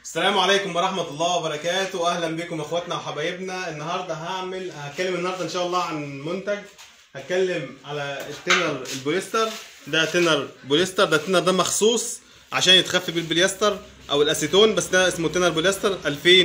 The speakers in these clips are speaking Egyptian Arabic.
السلام عليكم ورحمة الله وبركاته أهلا بكم إخواتنا وحبايبنا النهاردة هعمل هتكلم النهاردة إن شاء الله عن منتج هتكلم على التنر البوليستر ده تنر بوليستر ده التنر ده مخصوص عشان يتخفف بالبوليستر أو الأسيتون بس ده اسمه تنر بوليستر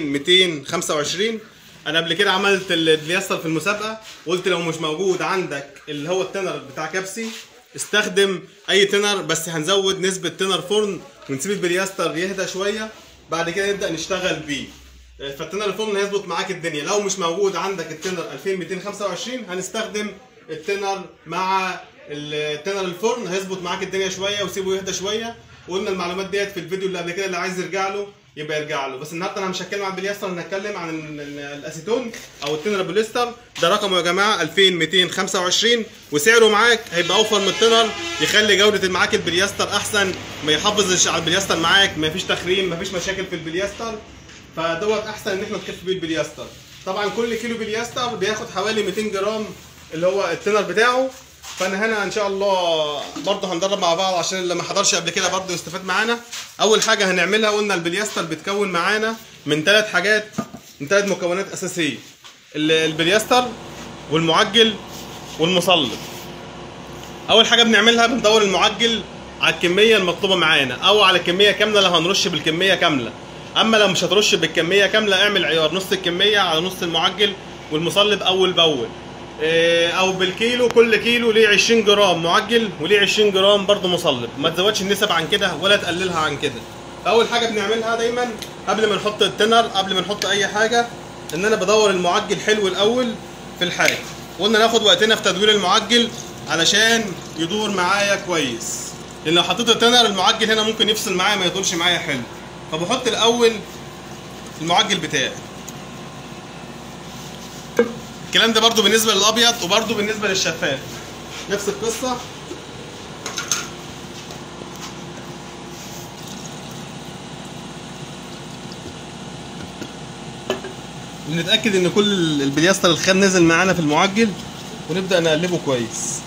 2225 أنا قبل كده عملت البوليستر في المسابقة قلت لو مش موجود عندك اللي هو التنر بتاع كبسي استخدم اي تنر بس هنزود نسبة تنر فرن ونسيب البلياستر يهدى شوية بعد كده نبدأ نشتغل بيه فالتنر الفرن هيظبط معاك الدنيا لو مش موجود عندك التنر 2225 هنستخدم التنر مع التنر الفرن هيظبط معاك الدنيا شوية وسيبه يهدى شوية وقلنا المعلومات ديت في الفيديو اللي قبل كده اللي عايز يرجع له يبقى يرجع له بس النهارده انا مش هتكلم عن البلياستر انا هتكلم عن ال- ال- الاسيتون او التنر بوليستر ده رقمه يا جماعه 2225 وسعره معاك هيبقى اوفر من التنر يخلي جوده معاك البلياستر احسن ما يحافظش على البلياستر معاك ما فيش تخريم ما فيش مشاكل في البلياستر فدوت احسن ان احنا نخف بيه البلياستر طبعا كل كيلو بلياستر بياخد حوالي 200 جرام اللي هو التنر بتاعه فانا هنا ان شاء الله برضه هندرب مع بعض عشان اللي ما حضرش قبل كده برضه يستفاد معانا اول حاجه هنعملها قلنا البلياستر بيتكون معانا من ثلاث حاجات من ثلاث مكونات اساسيه ال- البلياستر والمعجل والمصلب اول حاجه بنعملها بندور المعجل على الكميه المطلوبه معانا او على الكميه كامله لو هنرش بالكميه كامله اما لو مش هترش بالكميه كامله اعمل عيار نص الكميه على نص المعجل والمصلب اول باول إيه، او بالكيلو كل كيلو ليه 20 جرام معجل وليه 20 جرام برضه مصلب ما تزودش النسب عن كده ولا تقللها عن كده اول حاجه بنعملها دايما قبل ما نحط التنر قبل ما نحط اي حاجه ان انا بدور المعجل حلو الاول في الحاجه قلنا ناخد وقتنا في تدوير المعجل علشان يدور معايا كويس لان لو حطيت التنر المعجل هنا ممكن يفصل معايا ما يدورش معايا حلو فبحط الاول المعجل بتاعي الكلام ده برضو بالنسبه للابيض وبرضو بالنسبه للشفاف نفس القصه نتاكد ان كل البلياستر الخام نزل معانا في المعجل ونبدا نقلبه كويس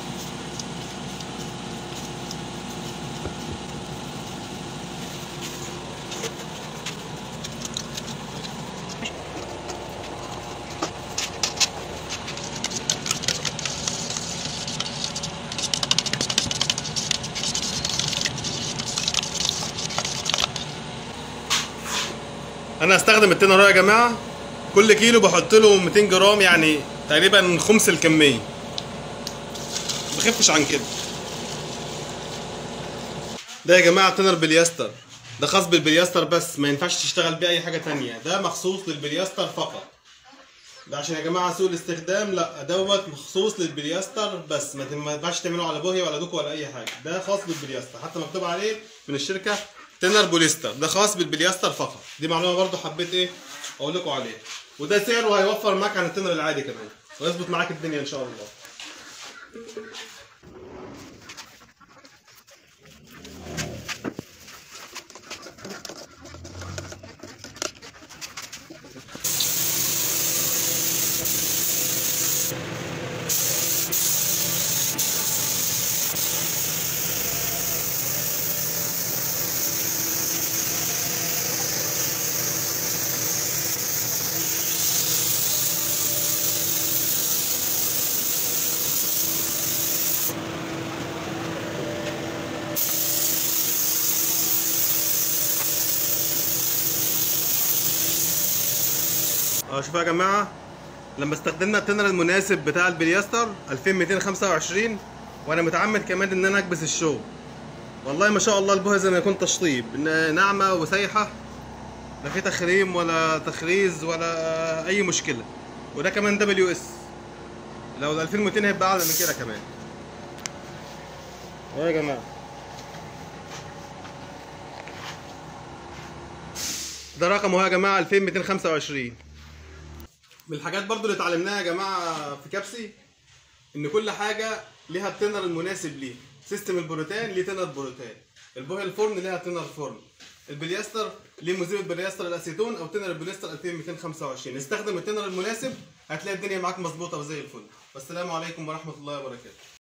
انا هستخدم التنر يا جماعه كل كيلو بحط له 200 جرام يعني تقريبا خمس الكميه ما بخفش عن كده ده يا جماعه تنر بلياستر ده خاص بالبلياستر بس ما ينفعش تشتغل بيه اي حاجه تانية ده مخصوص للبلياستر فقط ده عشان يا جماعه سوء الاستخدام لا دوت مخصوص للبلياستر بس ما ما ينفعش تعمله على بوهي ولا دوكو ولا اي حاجه ده خاص بالبلياستر حتى مكتوب عليه من الشركه تنر بوليستر ده خاص بالبلياستر فقط دي معلومه برضو حبيت ايه اقول لكم عليها وده سعره هيوفر معاك عن التنر العادي كمان ويظبط معاك الدنيا ان شاء الله اه شوفوا يا جماعه لما استخدمنا التنر المناسب بتاع البلياستر 2225 وانا متعمد كمان ان انا اكبس الشغل والله ما شاء الله البوهه زي ما يكون تشطيب ن- ناعمه وسايحه لا في تخريم ولا تخريز ولا اي مشكله وده كمان دبليو اس لو ال 2200 هيبقى اعلى من كده كمان اه يا جماعه ده رقمه يا جماعه 2225 من الحاجات برضو اللي اتعلمناها يا جماعه في كبسي ان كل حاجه ليها التنر المناسب ليه سيستم البروتين ليه تنر بروتين البوهي الفرن ليها تنر فرن البلياستر ليه مذيب البلياستر الاسيتون او تنر البلياستر 2225 استخدم التنر المناسب هتلاقي الدنيا معاك مظبوطه وزي الفل والسلام عليكم ورحمه الله وبركاته